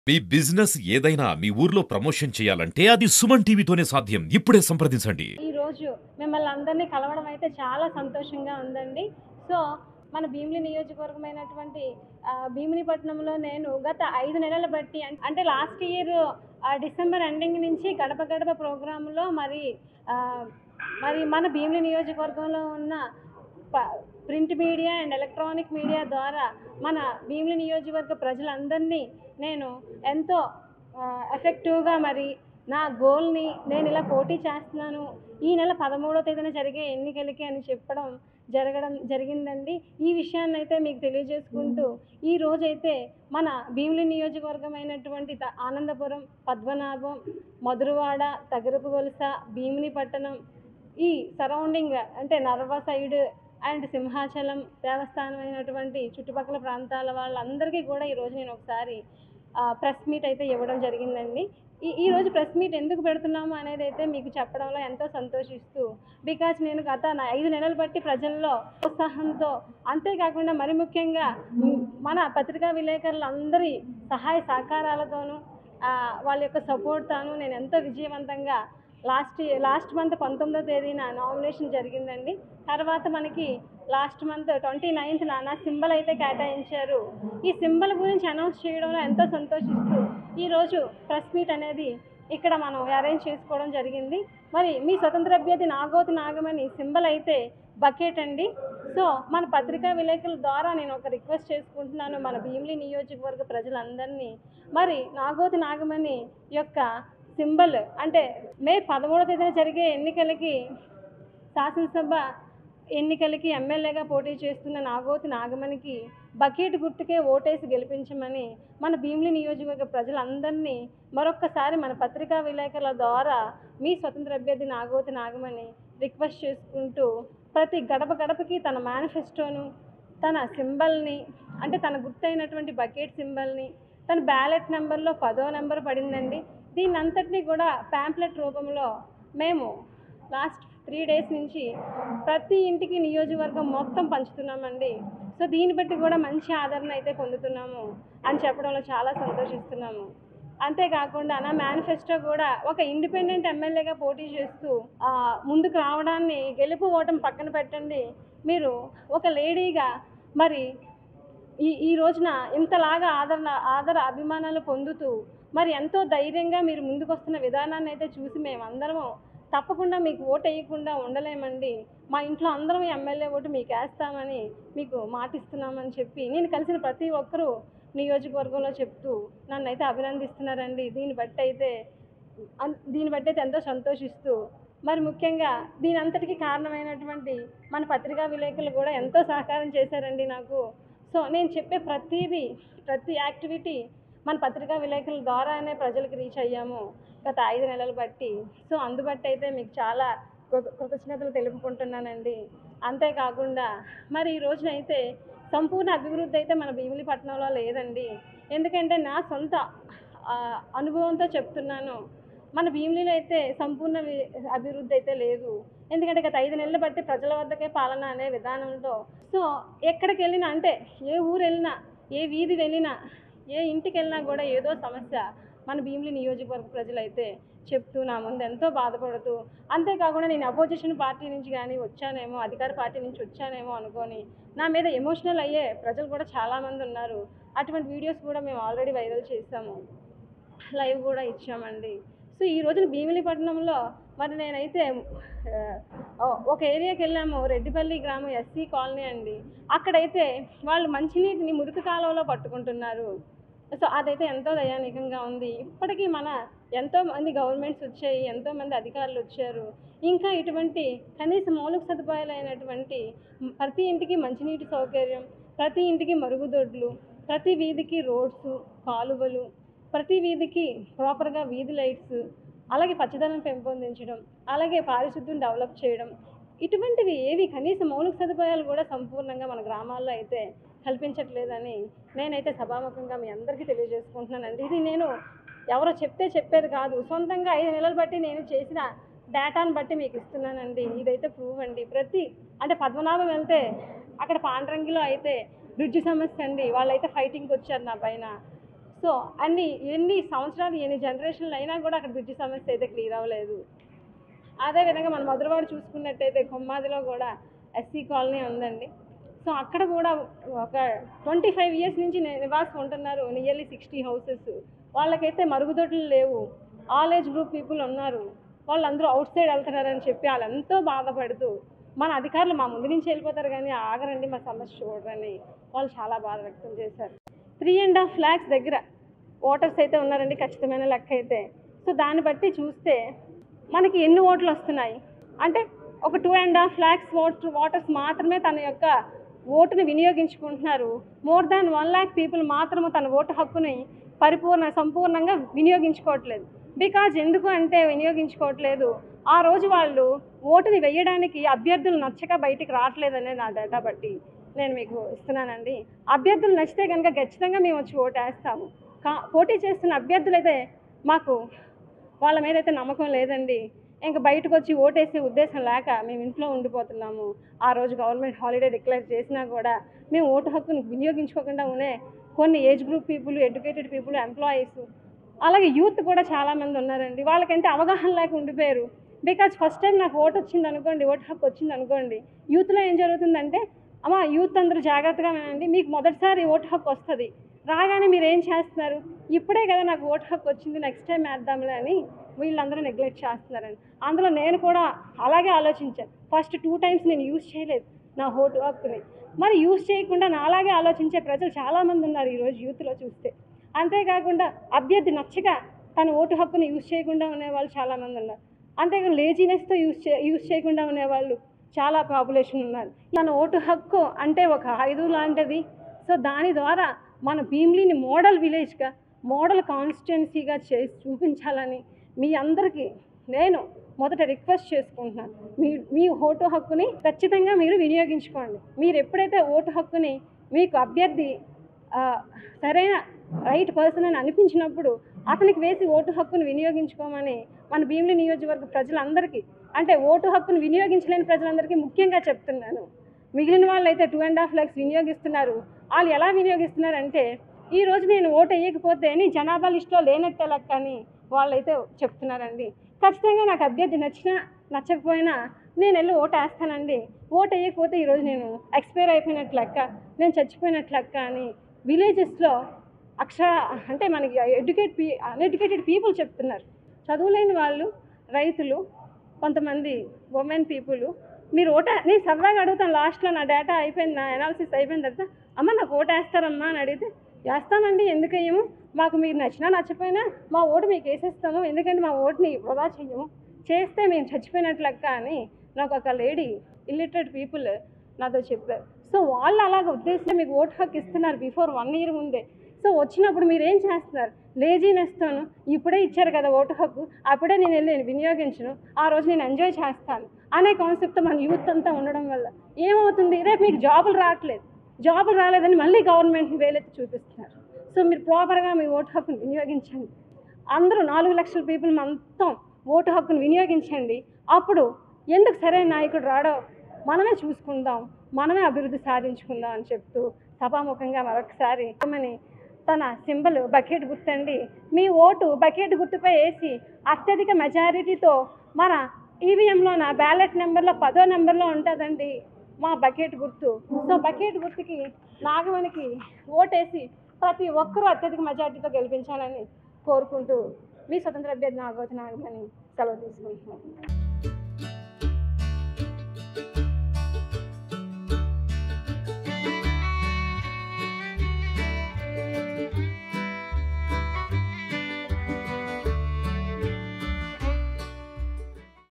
మీ business ఏదైనా మీ ఊర్లో promotion చేయాలంటే అది సుమన్ టీవీతోనే సాధ్యం ఇప్పుడే సంప్రదించండి ఈ రోజు మిమ్మల్ని అందరినీ కలవడం అయితే చాలా సంతోషంగా ఉందండి సో మన భీమిలి నియోజకవర్గమైనటువంటి ఆ, భీమిలిపట్నంలో నేను గత ఐదు నెలల బట్టి అం- అంటే లాస్ట్ ఇయర్ డిసెంబర్ ఎండింగ్ నుంచి గడప గడప ప్రోగ్రాంలో మరి ఆ, మరి మన భీమిలి నియోజకవర్గంలో ఉన్న ప- print media and electronic media ద్వారా మన భీమిలి నియోజకవర్గ ప్రజలందరినీ నేను ఎంతో ఆ, ఎఫెక్టివ్గా మరి నా గోల్ని నేను ఇలా పోటీ చేస్తున్నాను ఈ నెల పదమూడో తేదీన జరిగే ఎన్నికలకి అని చెప్పడం జరగడం జరిగిందండి ఈ విషయాన్ని అయితే మీకు తెలియజేసుకుంటూ ఈ రోజైతే మన భీమిలి నియోజకవర్గం అయినటువంటి త- ఆనందపురం పద్మనాభం మధురవాడ తగరపు వలస భీమిని పట్టణం ఈ సరౌండింగ్ అంటే నర్వ సైడ్ అండ్ సింహాచలం దేవస్థానం అయినటువంటి చుట్టుపక్కల ప్రాంతాల వాళ్ళందరికీ కూడా ఈరోజు నేను ఒకసారి ప్రెస్ మీట్ అయితే ఇవ్వడం జరిగిందండి ఈ ఈ రోజు ప్రెస్ మీట్ ఎందుకు పెడుతున్నాము అనేది అయితే మీకు చెప్పడంలో ఎంతో సంతోషిస్తూ బికాజ్ నేను గత నా ఐదు నెలలు బట్టి ప్రజల్లో ఉత్సాహంతో అంతేకాకుండా మరి ముఖ్యంగా మ్, మన పత్రికా విలేకరులందరి సహాయ సహకారాలతోనూ ఆ, వాళ్ళ యొక్క సపోర్ట్తోనూ నేను ఎంతో విజయవంతంగా లాస్ట్ లాస్ట్ మంత్ పంతొమ్మిదో తేదీన నామినేషన్ జరిగిందండి తర్వాత మనకి లాస్ట్ మంత్ ట్వంటీ నైన్త్ నా సింబల్ అయితే కేటాయించారు ఈ సింబల్ గురించి అనౌన్స్ చేయడంలో ఎంతో సంతోషిస్తూ ఈరోజు ప్రెస్ మీట్ అనేది ఇక్కడ మనం అరేంజ్ చేసుకోవడం జరిగింది మరి మీ స్వతంత్ర అభ్యర్థి నాగోతి నాగమని సింబల్ అయితే బకెట్ అండి సో మన పత్రికా విలేకరుల ద్వారా నేను ఒక రిక్వెస్ట్ చేసుకుంటున్నాను మన భీమిలి నియోజకవర్గ ప్రజలందరినీ మరి నాగోతి నాగమణి యొక్క సింబల్ అంటే మే పదమూడవ తేదీన జరిగే ఎన్నికలకి శాసనసభ ఎన్నికలకి ఎమ్మెల్యేగా పోటీ చేస్తున్న నాగోతి నాగమణికి బకెట్ గుర్తుకే ఓటేసి గెలిపించమని మన భీమిలి నియోజకవర్గ ప్రజలందరినీ మరొక్కసారి మన పత్రికా విలేకరుల ద్వారా మీ స్వతంత్ర అభ్యర్థి నాగోతి నాగమణి రిక్వెస్ట్ చేసుకుంటూ ప్రతి గడప గడపకి తన మేనిఫెస్టోను తన సింబల్ని అంటే తన గుర్తైనటువంటి బకెట్ సింబల్ని తన బ్యాలెట్ నెంబర్లో పదో నెంబర్ పడిందండి దీన్ని అంతటినీ కూడా ప్యాంప్లెట్ రూపంలో మేము లాస్ట్ త్రీ డేస్ నుంచి ప్రతి ఇంటికి నియోజకవర్గం మొత్తం పంచుతున్నామండి సో దీన్ని బట్టి కూడా మంచి ఆదరణ అయితే పొందుతున్నాము అని చెప్పడంలో చాలా సంతోషిస్తున్నాము అంతేకాకుండా నా మేనిఫెస్టో కూడా ఒక ఇండిపెండెంట్ ఎమ్మెల్యేగా పోటీ చేస్తూ ఆ, ముందుకు రావడాన్ని గెలుపు ఓటం పక్కన పెట్టండి మీరు ఒక లేడీగా మరి ఈ ఈ రోజున ఇంతలాగా ఆదరణ ఆదర అభిమానాలు పొందుతూ మరి ఎంతో ధైర్యంగా మీరు ముందుకు వస్తున్న విధానాన్ని అయితే చూసి మేము అందరము తప్పకుండా మీకు ఓటు వేయకుండా ఉండలేమండి మా ఇంట్లో అందరం ఎమ్మెల్యే ఓటు మీకు వేస్తామని మీకు మాటిస్తున్నామని చెప్పి నేను కలిసిన ప్రతి ఒక్కరూ నియోజకవర్గంలో చెప్తూ నన్ను అయితే అభినందిస్తున్నారండి దీన్ని బట్టి అయితే అన్- దీన్ని బట్టి అయితే ఎంతో సంతోషిస్తూ మరి ముఖ్యంగా దీని అంతటికీ కారణమైనటువంటి మన పత్రికా విలేకరులు కూడా ఎంతో సహకారం చేశారండి నాకు సో నేను చెప్పే ప్రతిదీ ప్రతి యాక్టివిటీ మన పత్రికా విలేకరుల ద్వారానే ప్రజలకు రీచ్ అయ్యాము గత ఐదు నెలలు బట్టి సో అందుబట్టి అయితే మీకు చాలా కృత- కృతజ్ఞతలు తెలుపుకుంటున్నానండి అంతేకాకుండా మరి ఈ రోజునైతే సంపూర్ణ అభివృద్ధి అయితే మన భీమిలిపట్నంలో లేదండి ఎందుకంటే నా సొంత ఆ, అనుభవంతో చెప్తున్నాను మన భీమిలిలో అయితే సంపూర్ణ వి- అభివృద్ధి అయితే లేదు ఎందుకంటే గత ఐదు నెలలు బట్టి ప్రజల వద్దకే పాలన అనే విధానంతో సో ఎక్కడికి వెళ్ళినా అంటే ఏ ఊరు వెళ్ళినా ఏ వీధి వెళ్ళినా ఏ ఇంటికి వెళ్ళినా కూడా ఏదో సమస్య మన భీమిలి నియోజకవర్గ ప్రజలైతే చెప్తూ నా ముందు ఎంతో బాధపడుతూ అంతేకాకుండా నేను అపోజిషన్ పార్టీ నుంచి కానీ వచ్చానేమో అధికార పార్టీ నుంచి వచ్చానేమో అనుకొని నా మీద ఎమోషనల్ అయ్యే ప్రజలు కూడా చాలామంది ఉన్నారు అటువంటి వీడియోస్ కూడా మేము ఆల్రెడీ వైరల్ చేసాము లైవ్ కూడా ఇచ్చామండి సో ఈ రోజున భీమిలిపట్నంలో మరి నేనైతే ఆ, ఒక ఏరియాకి వెళ్ళాము రెడ్డిపల్లి గ్రామం ఎస్సీ కాలనీ అండి అక్కడైతే వాళ్ళు మంచినీటిని మురికి కాలువలో పట్టుకుంటున్నారు సో అదైతే ఎంతో దయానీయంగా ఉంది ఇప్పటికీ మన ఎంతో మంది గవర్నమెంట్స్ వచ్చాయి ఎంతో మంది అధికారులు వచ్చారు ఇంకా ఇటువంటి కనీస మౌలిక సదుపాయాలు అయినటువంటి ప్రతి ఇంటికి మంచినీటి సౌకర్యం ప్రతి ఇంటికి మరుగుదొడ్లు ప్రతి వీధికి రోడ్స్ కాలువలు ప్రతి వీధికి ప్రాపర్గా వీధి లైట్స్ అలాగే పచ్చదనం పెంపొందించడం అలాగే పారిశుద్ధ్యం డెవలప్ చేయడం ఇటువంటివి ఏవి కనీస మౌలిక సదుపాయాలు కూడా సంపూర్ణంగా మన గ్రామాల్లో అయితే కల్పించట్లేదని నేనైతే సభాముఖంగా మీ అందరికీ తెలియజేసుకుంటున్నానండి ఇది నేను ఎవరో చెప్తే చెప్పేది కాదు సొంతంగా ఐదు నెలలు బట్టి నేను చేసిన డేటాను బట్టి మీకు ఇస్తున్నానండి ఇదైతే ప్రూవ్ అండి ప్రతి అంటే పద్మనాభం వెళ్తే అక్కడ పాండ్రంగిలో అయితే బ్రిడ్జ్ సమస్య అండి వాళ్ళైతే ఫైటింగ్కి వచ్చారు నా పైన సో అన్ని ఎన్ని సంవత్సరాలు ఎన్ని జనరేషన్లు అయినా కూడా అక్కడ బ్రిడ్జి సమస్య అయితే క్లియర్ అవ్వలేదు అదేవిధంగా మన మధురవాడ చూసుకున్నట్టయితే కొమ్మాదిలో కూడా ఎస్సీ కాలనీ ఉందండి సో అక్కడ కూడా ఒక ట్వంటీ ఫైవ్ ఇయర్స్ నుంచి ని- నివాసం ఉంటున్నారు నియర్లీ సిక్స్టీ హౌసెస్ వాళ్ళకైతే మరుగుదొడ్లు లేవు ఆల్ ఏజ్ గ్రూప్ పీపుల్ ఉన్నారు వాళ్ళందరూ అవుట్ సైడ్ వెళ్తున్నారని చెప్పి వాళ్ళు ఎంతో బాధపడుతూ మన అధికారులు మా ముందు నుంచి వెళ్ళిపోతారు కానీ ఆగరండి మా సమస్య చూడరని వాళ్ళు చాలా బాధ వ్యక్తం చేశారు త్రీ అండ్ హాఫ్ ల్యాక్స్ దగ్గర ఓటర్స్ అయితే ఉన్నారండి ఖచ్చితమైన లెక్క అయితే సో దాన్ని బట్టి చూస్తే మనకి ఎన్ని ఓట్లు వస్తున్నాయి అంటే ఒక two and half lakhs vote voters మాత్రమే తన యొక్క ఓటుని వినియోగించుకుంటున్నారు more than one lakh people మాత్రము తన ఓటు హక్కుని పరిపూర్ణ సంపూర్ణంగా వినియోగించుకోవట్లేదు బికాజ్ ఎందుకు అంటే వినియోగించుకోవట్లేదు ఆ రోజు వాళ్ళు ఓటుని వేయడానికి అభ్యర్థులు నచ్చక బయటికి రావట్లేదనే నా డేటా బట్టి నేను మీకు ఇస్తున్నానండి అభ్యర్థులు నచ్చితే కనుక ఖచ్చితంగా మేము వచ్చి ఓటు వేస్తాము కా పోటీ చేస్తున్న అభ్యర్థులు అయితే మాకు వాళ్ళ మీద అయితే నమ్మకం లేదండి ఇంకా బయటకు వచ్చి ఓటేసే ఉద్దేశం లేక మేము ఇంట్లో ఉండిపోతున్నాము ఆ రోజు గవర్నమెంట్ హాలిడే డిక్లేర్ చేసినా కూడా మేము ఓటు హక్కును వినియోగించుకోకుండా ఉనే కొన్ని age group people educated people employees అలాగే యూత్ కూడా చాలామంది ఉన్నారండి వాళ్ళకంటే అవగాహన లేక ఉండిపోయారు బికాజ్ ఫస్ట్ టైం నాకు ఓటు వచ్చింది అనుకోండి ఓటు హక్కు వచ్చింది అనుకోండి యూత్లో ఏం జరుగుతుందంటే అమ్మ యూత్ అందరూ జాగ్రత్తగా వినండి మీకు మొదటిసారి ఓటు హక్కు వస్తుంది రాగానే మీరు ఏం చేస్తున్నారు ఇప్పుడే కదా నాకు ఓటు హక్కు వచ్చింది నెక్స్ట్ టైం వేద్దాంలే అని వీళ్ళందరూ నెగ్లెక్ట్ చేస్తున్నారండి అందులో నేను కూడా అలాగే ఆలోచించాను ఫస్ట్ టూ టైమ్స్ నేను యూజ్ చేయలేదు నా ఓటు హక్కుని మరి యూజ్ చేయకుండా నా అలాగే ఆలోచించే ప్రజలు చాలామంది ఉన్నారు ఈరోజు యూత్లో చూస్తే అంతేకాకుండా అభ్యర్థి నచ్చక తన ఓటు హక్కుని యూజ్ చేయకుండా ఉండేవాళ్ళు చాలామంది ఉన్నారు అంతేకాదు లేజినెస్తో యూజ్ చే యూజ్ చేయకుండా ఉండేవాళ్ళు చాలా పాపులేషన్ ఉన్నారు మన ఓటు హక్కు అంటే ఒక ఆయుధం లాంటిది సో దాని ద్వారా మన భీమ్లీని మోడల్ విలేజ్గా మోడల్ కాన్స్టిట్యున్సీగా చేసి చూపించాలని మీ అందరికీ నేను మొదట రిక్వెస్ట్ చేసుకుంటున్నాను మీ మీ ఓటు హక్కుని ఖచ్చితంగా మీరు వినియోగించుకోండి మీరు ఎప్పుడైతే ఓటు హక్కుని మీకు అభ్యర్థి ఆ, సరైన రైట్ పర్సన్ అని అనిపించినప్పుడు అతనికి వేసి ఓటు హక్కును వినియోగించుకోమని మన భీమిలి నియోజకవర్గ ప్రజలందరికీ అంటే ఓటు హక్కును వినియోగించలేని ప్రజలందరికీ ముఖ్యంగా చెప్తున్నాను మిగిలిన వాళ్ళు అయితే టూ అండ్ హాఫ్ ల్యాక్స్ వినియోగిస్తున్నారు వాళ్ళు ఎలా వినియోగిస్తున్నారంటే ఈ రోజు నేను ఓటు వేయకపోతే నీ జనాభా లిస్టులో లేనట్టే లెక్క అని వాళ్ళైతే చెప్తున్నారండి ఖచ్చితంగా నాకు అభ్యర్థి నచ్చినా నచ్చకపోయినా నేను వెళ్ళి ఓటు వేస్తానండి ఓటు వేయకపోతే ఈరోజు నేను ఎక్స్పైర్ అయిపోయినట్లు లెక్క నేను చచ్చిపోయినట్లు లెక్క అని విలేజెస్లో అక్షర అంటే మనకి ఎడ్యుకేట్ పీ అన్ఎడ్యుకేటెడ్ పీపుల్ చెప్తున్నారు చదువులేని వాళ్ళు రైతులు కొంతమంది ఉమెన్ పీపుల్ మీరు ఓట నేను సరదాగా అడుగుతాను లాస్ట్లో నా డేటా అయిపోయింది నా అనాలిసిస్ అయిపోయిన తర్వాత అమ్మ నాకు ఓటు వేస్తారమ్మా అని అడిగితే వేస్తామండి ఎందుకు వేయము మాకు మీరు నచ్చినా నచ్చపోయినా మా ఓటు మీకు వేసేస్తాము ఎందుకంటే మా ఓటుని వృధా చెయ్యము చేస్తే మేము చచ్చిపోయినట్లు లెక్క అని నాకు ఒక లేడీ ఇల్లిటరేట్ పీపుల్ నాతో చెప్పారు సో వాళ్ళు అలాగ ఉద్దేశం మీకు ఓటు హక్కు ఇస్తున్నారు బిఫోర్ వన్ ఇయర్ ముందే సో వచ్చినప్పుడు మీరు ఏం చేస్తున్నారు లేజీనెస్తోను ఇప్పుడే ఇచ్చారు కదా ఓటు హక్కు అప్పుడే నేను వెళ్ళి నేను వినియోగించను ఆ రోజు నేను ఎంజాయ్ చేస్తాను అనే కాన్సెప్ట్ మన యూత్ అంతా ఉండడం వల్ల ఏమవుతుంది రేపు మీకు జాబులు రావట్లేదు జాబులు రాలేదని మళ్ళీ గవర్నమెంట్ని వేలెత్తి చూపిస్తున్నారు సో మీరు ప్రాపర్గా మీ ఓటు హక్కును వినియోగించండి అందరూ నాలుగు లక్షల పీపుల్ మొత్తం ఓటు హక్కును వినియోగించండి అప్పుడు ఎందుకు సరైన నాయకుడు రాడో మనమే చూసుకుందాం మనమే అభివృద్ధి సాధించుకుందాం అని చెప్తూ సభాముఖంగా మరొకసారి ఆమెని తన సింబల్ బకెట్ గుర్తండి మీ ఓటు బకెట్ గుర్తుపై వేసి అత్యధిక మెజారిటీతో మన ఈవీఎంలోన బ్యాలెట్ నెంబర్లో పదో నెంబర్లో ఉంటుందండి మా బకెట్ గుర్తు సో బకెట్ గుర్తుకి నాగమణికి ఓటేసి ప్రతి ఒక్కరూ అత్యధిక మెజారిటీతో గెలిపించాలని కోరుకుంటూ మీ స్వతంత్ర అభ్యర్థి నాగవతి నాగమణి సెలవు తీసుకుంటున్నాను